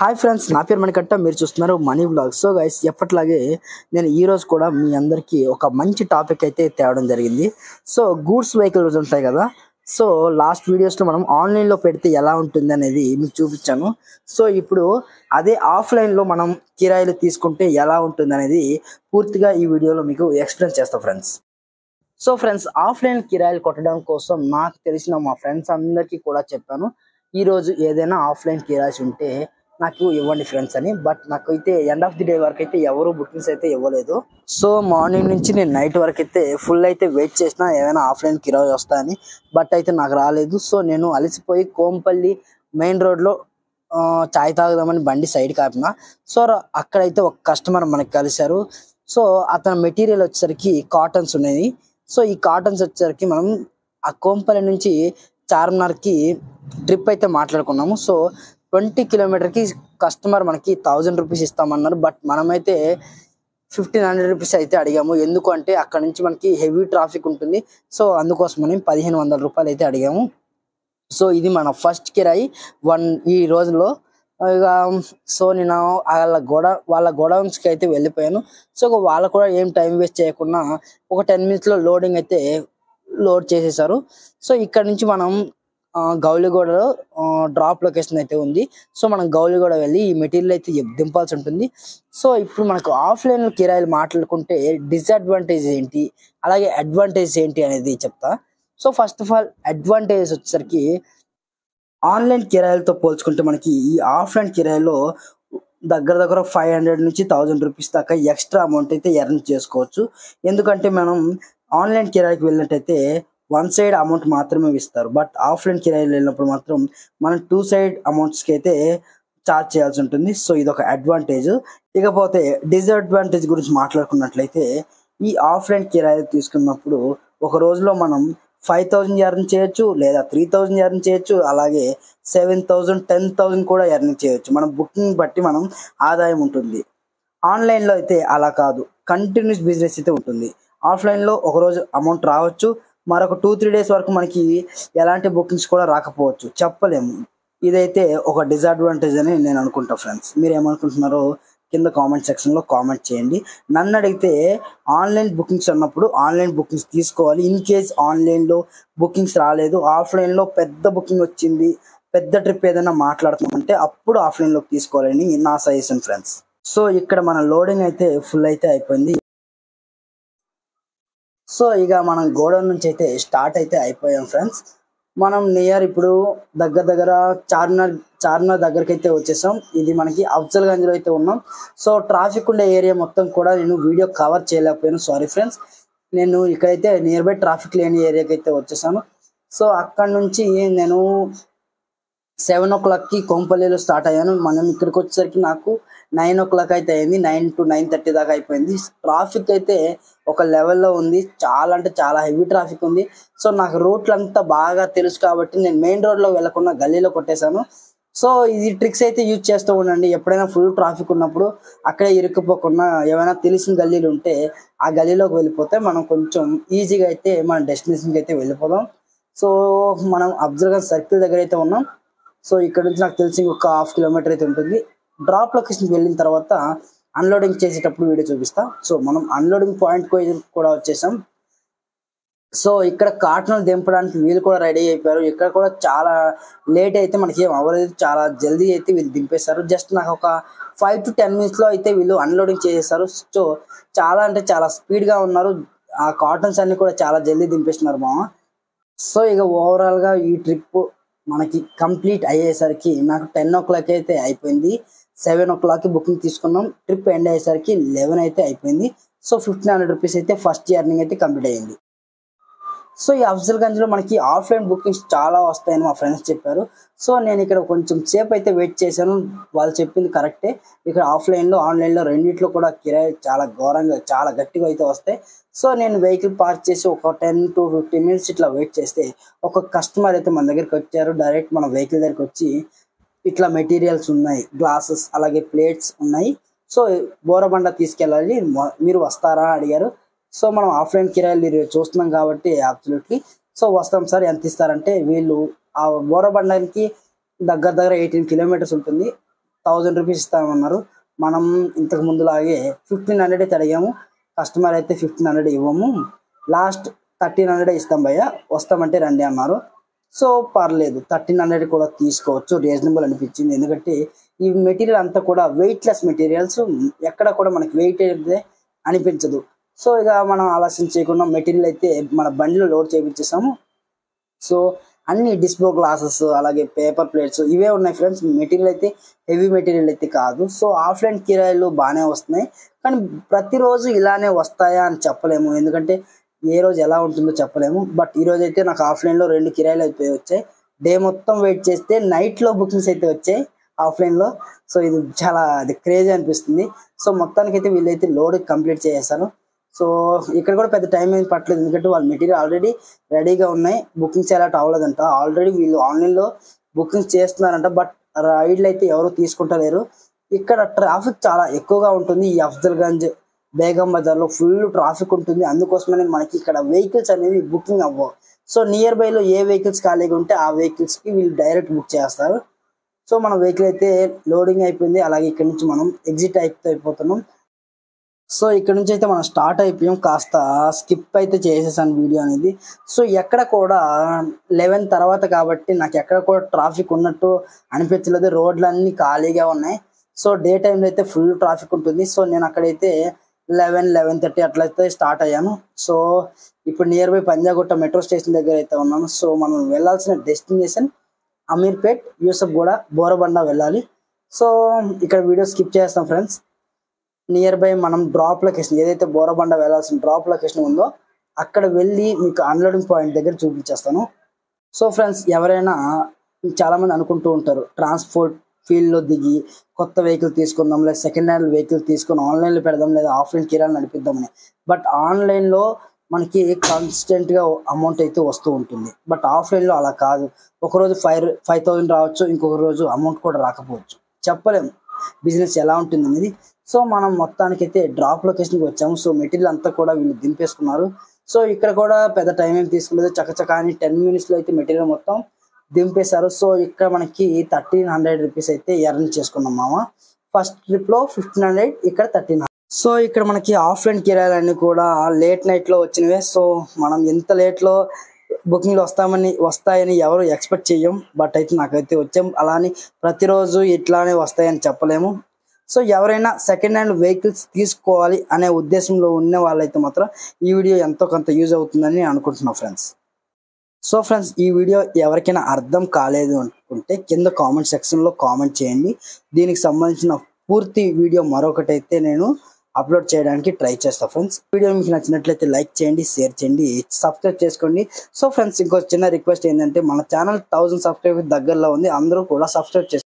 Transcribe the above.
hi friends నా పేరు మణికట్ట మీరు చూస్తున్నారు మనీ బ్లాగ్ సో గైస్ ఎప్పట్లాగే నేను ఈ రోజు కూడా మీ అందరికీ ఒక మంచి టాపిక్ అయితే తేవడం జరిగింది సో గూడ్స్ వెహికల్స్ ఉంటాయి కదా సో లాస్ట్ వీడియోస్లో మనం ఆన్లైన్లో పెడితే ఎలా ఉంటుంది అనేది మీకు చూపించాను సో ఇప్పుడు అదే ఆఫ్లైన్లో మనం కిరాయిలు తీసుకుంటే ఎలా ఉంటుంది అనేది పూర్తిగా ఈ వీడియోలో మీకు ఎక్స్ప్లెయిన్ చేస్తాం ఫ్రెండ్స్ సో ఫ్రెండ్స్ ఆఫ్లైన్ కిరాయిలు కొట్టడం కోసం నాకు తెలిసిన మా ఫ్రెండ్స్ అందరికీ కూడా చెప్పాను ఈ రోజు ఏదైనా ఆఫ్లైన్ కిరాయిస్ ఉంటే నాకు ఇవ్వండి ఫ్రెండ్స్ అని బట్ నాకైతే ఎండ్ ఆఫ్ ది డే వరకు అయితే ఎవరు బుకింగ్స్ అయితే ఇవ్వలేదు సో మార్నింగ్ నుంచి నేను నైట్ వరకు అయితే ఫుల్ అయితే వెయిట్ చేసిన ఏమైనా ఆఫ్లైన్ కిరాయి వస్తాయని బట్ అయితే నాకు రాలేదు సో నేను అలసిపోయి కోంపల్లి మెయిన్ రోడ్లో చాయ్ తాగుదామని బండి సైడ్ కాపిన సో అక్కడైతే ఒక కస్టమర్ మనకి కలిశారు సో అతని మెటీరియల్ వచ్చేసరికి కాటన్స్ ఉన్నాయి సో ఈ కాటన్స్ వచ్చేసరికి మనం ఆ కోంపల్లి నుంచి చార్మినార్కి ట్రిప్ అయితే మాట్లాడుకున్నాము సో ట్వంటీ కిలోమీటర్కి కస్టమర్ మనకి థౌజండ్ రూపీస్ ఇస్తామన్నారు బట్ మనమైతే ఫిఫ్టీన్ హండ్రెడ్ రూపీస్ అయితే అడిగాము ఎందుకు అంటే అక్కడ నుంచి మనకి హెవీ ట్రాఫిక్ ఉంటుంది సో అందుకోసమని పదిహేను వందల రూపాయలు అయితే అడిగాము సో ఇది మన ఫస్ట్ కిరాయి వన్ ఈ రోజులో ఇక సో నేను వాళ్ళ గోడ వాళ్ళ గోడౌన్స్కి అయితే వెళ్ళిపోయాను సో వాళ్ళు కూడా ఏం టైం వేస్ట్ చేయకుండా ఒక టెన్ మినిట్స్లో లోడింగ్ అయితే లోడ్ చేసేసారు సో ఇక్కడ నుంచి మనం ఆ, గౌలిగూడలో డ్రాప్ లొకేషన్ అయితే ఉంది సో మనం గౌలిగూడ వెళ్ళి ఈ మెటీరియల్ అయితే దింపాల్సి ఉంటుంది సో ఇప్పుడు మనకు ఆఫ్లైన్ కిరాయిలు మాట్లాడుకుంటే డిసడ్వాంటేజ్ ఏంటి అలాగే అడ్వాంటేజ్ ఏంటి అనేది చెప్తా so first of all advantage వచ్చేసరికి ఆన్లైన్ కిరాయిలతో పోల్చుకుంటే మనకి ఈ ఆఫ్లైన్ కిరాయిలో దగ్గర దగ్గర ఫైవ్ హండ్రెడ్ నుంచి థౌజండ్ రూపీస్ దాకా ఎక్స్ట్రా అమౌంట్ అయితే ఎర్న్ చేసుకోవచ్చు ఎందుకంటే మనం ఆన్లైన్ కిరాయికి వెళ్ళినట్టయితే వన్ సైడ్ అమౌంట్ మాత్రమే ఇస్తారు బట్ ఆఫ్లైన్ కిరాయిలు వెళ్ళినప్పుడు మాత్రం మనం టూ సైడ్ అమౌంట్స్కి అయితే చార్జ్ చేయాల్సి ఉంటుంది సో ఇది ఒక అడ్వాంటేజ్ ఇకపోతే డిసడ్వాంటేజ్ గురించి మాట్లాడుకున్నట్లయితే ఈ ఆఫ్లైన్ కిరాయి తీసుకున్నప్పుడు ఒక రోజులో మనం ఫైవ్ థౌజండ్ ఎర్న్ చేయొచ్చు లేదా త్రీ థౌజండ్ ఎర్న్ చేయొచ్చు అలాగే సెవెన్ థౌజండ్ టెన్ థౌజండ్ కూడా ఎర్న్ చేయొచ్చు మన బుకింగ్ బట్టి మనం ఆదాయం ఉంటుంది ఆన్లైన్లో అయితే అలా కాదు కంటిన్యూస్ బిజినెస్ అయితే ఉంటుంది ఆఫ్లైన్లో ఒకరోజు అమౌంట్ రావచ్చు మరొక టూ త్రీ డేస్ వరకు మనకి ఎలాంటి బుకింగ్స్ కూడా రాకపోవచ్చు చెప్పలేము ఇదైతే ఒక డిసడ్వాంటేజ్ అని నేను అనుకుంటా ఫ్రెండ్స్ మీరు ఏమనుకుంటున్నారో కింద కామెంట్ సెక్షన్లో కామెంట్ చేయండి నన్ను అడిగితే ఆన్లైన్ బుకింగ్స్ అన్నప్పుడు ఆన్లైన్ బుకింగ్స్ తీసుకోవాలి ఇన్ కేస్ ఆన్లైన్లో బుకింగ్స్ రాలేదు ఆఫ్లైన్లో పెద్ద బుకింగ్ వచ్చింది పెద్ద ట్రిప్ ఏదైనా మాట్లాడుతున్నామంటే అప్పుడు ఆఫ్లైన్లోకి తీసుకోవాలని నా సజెషన్ ఫ్రెండ్స్ సో ఇక్కడ మన లోడింగ్ అయితే ఫుల్ అయితే అయిపోయింది సో ఇక మనం గోడౌన్ నుంచి అయితే స్టార్ట్ అయితే అయిపోయాం ఫ్రెండ్స్ మనం నియర్ ఇప్పుడు దగ్గర దగ్గర చార్మినార్ చార్మినార్ దగ్గరికి అయితే వచ్చేసాం ఇది మనకి అఫ్జల్ లో అయితే ఉన్నాం సో ట్రాఫిక్ ఉండే ఏరియా మొత్తం కూడా నేను వీడియో కవర్ చేయలేకపోయాను సారీ ఫ్రెండ్స్ నేను ఇక్కడైతే నియర్ బై ట్రాఫిక్ లేని ఏరియాకి అయితే వచ్చేసాను సో అక్కడ నుంచి నేను సెవెన్ ఓ క్లాక్కి కొంపల్లిలో స్టార్ట్ అయ్యాను మనం ఇక్కడికి వచ్చేసరికి నాకు నైన్ ఓ క్లాక్ అయితే అయింది నైన్ టు నైన్ థర్టీ దాకా అయిపోయింది ట్రాఫిక్ అయితే ఒక లెవెల్లో ఉంది చాలా అంటే చాలా హెవీ ట్రాఫిక్ ఉంది సో నాకు రూట్లు అంతా బాగా తెలుసు కాబట్టి నేను మెయిన్ రోడ్లో వెళ్లకుండా గల్లీలో కొట్టేశాను సో ఇది ట్రిక్స్ అయితే యూజ్ చేస్తూ ఉండండి ఎప్పుడైనా ఫుల్ ట్రాఫిక్ ఉన్నప్పుడు అక్కడే ఇరుక్కుపోకుండా ఏమైనా తెలిసిన గల్లీలు ఉంటే ఆ గల్లీలోకి వెళ్ళిపోతే మనం కొంచెం ఈజీగా అయితే మన డెస్టినేషన్కి అయితే వెళ్ళిపోదాం సో మనం అబ్జర్వ్ సర్కిల్ దగ్గర అయితే ఉన్నాం సో ఇక్కడ నుంచి నాకు తెలిసి ఒక హాఫ్ కిలోమీటర్ అయితే ఉంటుంది డ్రాప్ లొకేషన్కి వెళ్ళిన తర్వాత అన్లోడింగ్ చేసేటప్పుడు వీడియో చూపిస్తా సో మనం అన్లోడింగ్ పాయింట్ కూడా వచ్చేసాం సో ఇక్కడ కాటన్లు దింపడానికి వీళ్ళు కూడా రెడీ అయిపోయారు ఇక్కడ కూడా చాలా లేట్ అయితే మనకి ఏం అవ్వలేదు చాలా జల్దీ అయితే వీళ్ళు దింపేశారు జస్ట్ నాకు ఒక ఫైవ్ టు టెన్ మినిట్స్లో అయితే వీళ్ళు అన్లోడింగ్ చేసేసారు సో చాలా అంటే చాలా స్పీడ్గా ఉన్నారు ఆ కాటన్స్ అన్ని కూడా చాలా జల్దీ దింపేస్తున్నారు మామ సో ఇక ఓవరాల్గా ఈ ట్రిప్ మనకి కంప్లీట్ అయ్యేసరికి నాకు టెన్ ఓ క్లాక్ అయితే అయిపోయింది సెవెన్ ఓ క్లాక్కి బుకింగ్ తీసుకున్నాం ట్రిప్ ఎండ్ అయ్యేసరికి లెవెన్ అయితే అయిపోయింది సో ఫిఫ్టీన్ హండ్రెడ్ రూపీస్ అయితే ఫస్ట్ జర్నింగ్ అయితే కంప్లీట్ అయ్యింది సో ఈ అఫ్జల్ గంజ్లో మనకి ఆఫ్లైన్ బుకింగ్స్ చాలా వస్తాయని మా ఫ్రెండ్స్ చెప్పారు సో నేను ఇక్కడ కొంచెం సేపు అయితే వెయిట్ చేశాను వాళ్ళు చెప్పింది కరెక్టే ఇక్కడ ఆఫ్లైన్లో ఆన్లైన్లో రెండిట్లో కూడా కిరాయి చాలా ఘోరంగా చాలా గట్టిగా అయితే వస్తాయి సో నేను వెహికల్ పార్క్ చేసి ఒక టెన్ టు ఫిఫ్టీన్ మినిట్స్ ఇట్లా వెయిట్ చేస్తే ఒక కస్టమర్ అయితే మన దగ్గరికి వచ్చారు డైరెక్ట్ మన వెహికల్ దగ్గరికి వచ్చి ఇట్లా మెటీరియల్స్ ఉన్నాయి గ్లాసెస్ అలాగే ప్లేట్స్ ఉన్నాయి సో బోరబండ తీసుకెళ్ళాలి మొ- మీరు వస్తారా అని అడిగారు సో మనం ఆఫ్లైన్ కిరాయిలు మీరు చూస్తున్నాం కాబట్టి అబ్సల్యూట్లీ సో వస్తాం సార్ ఎంత ఇస్తారంటే వీళ్ళు ఆ బోరబండానికి దగ్గర దగ్గర ఎయిటీన్ కిలోమీటర్స్ ఉంటుంది థౌజండ్ రూపీస్ ఇస్తామన్నారు మనం ఇంతకు ముందులాగే ఫిఫ్టీన్ హండ్రెడ్ అయితే అడిగాము కస్టమర్ అయితే ఫిఫ్టీన్ హండ్రెడ్ ఇవ్వము లాస్ట్ థర్టీన్ హండ్రెడ్ ఇస్తాం భయ్య వస్తామంటే రండి అన్నారు సో పర్లేదు థర్టీన్ హండ్రెడ్ కూడా తీసుకోవచ్చు రీజనబుల్ అనిపించింది ఎందుకంటే ఈ మెటీరియల్ అంతా కూడా వెయిట్లెస్ మెటీరియల్స్ ఎక్కడ కూడా మనకి వెయిట్ అయితే అనిపించదు సో ఇక మనం ఆలస్యం చేయకుండా మెటీరియల్ అయితే మన బండిలో లోడ్ చేయించేసాము సో అన్ని డిస్ప్లో గ్లాసెస్ అలాగే పేపర్ ప్లేట్స్ ఇవే ఉన్నాయి ఫ్రెండ్స్ మెటీరియల్ అయితే హెవీ మెటీరియల్ అయితే కాదు సో ఆఫ్లైన్ కిరాయిలు బాగానే వస్తున్నాయి కానీ ప్రతిరోజు ఇలానే వస్తాయా అని చెప్పలేము ఎందుకంటే ఏ రోజు ఎలా ఉంటుందో చెప్పలేము బట్ ఈ రోజు అయితే నాకు ఆఫ్లైన్లో రెండు కిరాయిలు అయితే వచ్చాయి డే మొత్తం వెయిట్ చేస్తే నైట్లో బుకింగ్స్ అయితే వచ్చాయి ఆఫ్లైన్లో సో ఇది చాలా అది క్రేజీ అనిపిస్తుంది సో మొత్తానికి అయితే వీళ్ళైతే లోడ్ కంప్లీట్ చేసేసారు సో ఇక్కడ కూడా పెద్ద టైం ఏం పట్టలేదు ఎందుకంటే వాళ్ళ మెటీరియల్ ఆల్రెడీ రెడీగా ఉన్నాయి బుకింగ్స్ ఎలా అవ్వలేదంట ఆల్రెడీ వీళ్ళు ఆన్లైన్లో బుకింగ్ చేస్తున్నారంట బట్ రైడ్లు అయితే ఎవరు తీసుకుంటలేరు ఇక్కడ ట్రాఫిక్ చాలా ఎక్కువగా ఉంటుంది ఈ అఫ్జల్గంజ్ బేగం బజార్లో ఫుల్ ట్రాఫిక్ ఉంటుంది అందుకోసమనే మనకి ఇక్కడ వెహికల్స్ అనేవి బుకింగ్ అవ్వవు సో నియర్ బైలో ఏ వెహికల్స్ ఖాళీగా ఉంటే ఆ వెహికల్స్కి వీళ్ళు డైరెక్ట్ బుక్ చేస్తారు సో మన వెహికల్ అయితే లోడింగ్ అయిపోయింది అలాగే ఇక్కడ నుంచి మనం ఎగ్జిట్ అయిపోతున్నాం సో ఇక్కడ నుంచి అయితే మనం స్టార్ట్ అయిపోయాం కాస్త స్కిప్ అయితే చేసేసాను వీడియో అనేది సో ఎక్కడ కూడా లెవెన్ తర్వాత కాబట్టి నాకు ఎక్కడ కూడా ట్రాఫిక్ ఉన్నట్టు అనిపించలేదు రోడ్లన్నీ ఖాళీగా ఉన్నాయి సో డే టైంలో అయితే ఫుల్ ట్రాఫిక్ ఉంటుంది సో నేను అక్కడైతే లెవెన్ లెవెన్ థర్టీ అట్లయితే స్టార్ట్ అయ్యాను సో ఇప్పుడు near by Panjagutta metro station దగ్గర అయితే ఉన్నాను సో మనం వెళ్ళాల్సిన డెస్టినేషన్ అమీర్పేట్ యూసఫ్ కూడా బోరబండ వెళ్ళాలి సో ఇక్కడ వీడియో స్కిప్ చేస్తాం ఫ్రెండ్స్ నియర్ బై మనం డ్రాప్ లొకేషన్ ఏదైతే బోరబండ వెళ్ళాల్సిన డ్రాప్ లొకేషన్ ఉందో అక్కడ వెళ్ళి మీకు అన్లోడింగ్ పాయింట్ దగ్గర చూపించేస్తాను సో ఫ్రెండ్స్ ఎవరైనా చాలా మంది అనుకుంటూ ఉంటారు ట్రాన్స్పోర్ట్ ఫీల్డ్లో దిగి కొత్త వెహికల్ తీసుకుందాం లేదా సెకండ్ హ్యాండ్ వెహికల్ తీసుకొని ఆన్లైన్లో పెడదాం లేదా ఆఫ్లైన్ కిరాలు నడిపిద్దామని బట్ ఆన్లైన్లో మనకి కాన్స్టెంట్గా అమౌంట్ అయితే వస్తూ ఉంటుంది బట్ ఆఫ్లైన్లో అలా కాదు ఒకరోజు ఫైవ్ ఫైవ్ థౌసండ్ రావచ్చు ఇంకొక రోజు అమౌంట్ కూడా రాకపోవచ్చు చెప్పలేము బిజినెస్ ఎలా ఉంటుంది అనేది సో మనం మొత్తానికి అయితే డ్రాప్ లొకేషన్కి వచ్చాము సో మెటీరియల్ అంతా కూడా వీళ్ళు దింపేసుకున్నారు సో ఇక్కడ కూడా పెద్ద టైం ఏం తీసుకోలేదు చకచకా అని టెన్ మినిట్స్లో అయితే మెటీరియల్ మొత్తం దింపేశారు సో ఇక్కడ మనకి థర్టీన్ హండ్రెడ్ రూపీస్ అయితే ఎర్న్ చేసుకున్నాం మామ ఫస్ట్ ట్రిప్ లో ఫిఫ్టీన్ హండ్రెడ్ ఇక్కడ థర్టీన్ సో ఇక్కడ మనకి ఆఫ్లైన్ కిరాయిలన్నీ కూడా లేట్ నైట్ లో వచ్చినవే సో మనం ఎంత లేట్ లో బుకింగ్లు వస్తామని వస్తాయని ఎవరు ఎక్స్పెక్ట్ చెయ్యం బట్ అయితే నాకైతే వచ్చాం అలాని ప్రతిరోజు ఇట్లానే వస్తాయని చెప్పలేము సో ఎవరైనా సెకండ్ హ్యాండ్ వెహికల్స్ తీసుకోవాలి అనే ఉద్దేశంలో ఉన్న వాళ్ళైతే మాత్రం ఈ వీడియో ఎంతో కొంత యూజ్ అవుతుందని అనుకుంటున్నాం ఫ్రెండ్స్ సో ఫ్రెండ్స్ ఈ వీడియో ఎవరికైనా అర్థం కాలేదు అనుకుంటే కింద కామెంట్ సెక్షన్లో కామెంట్ చేయండి దీనికి సంబంధించిన పూర్తి వీడియో మరొకటి అయితే నేను అప్లోడ్ చేయడానికి ట్రై చేస్తాను ఫ్రెండ్స్ వీడియో మీకు నచ్చినట్లయితే లైక్ చేయండి షేర్ చేయండి సబ్స్క్రైబ్ చేసుకోండి సో ఫ్రెండ్స్ ఇంకో చిన్న రిక్వెస్ట్ ఏంటంటే మన ఛానల్ థౌసండ్ సబ్స్క్రైబర్ దగ్గరలో ఉంది అందరూ కూడా సబ్స్క్రైబ్ చేసుకోండి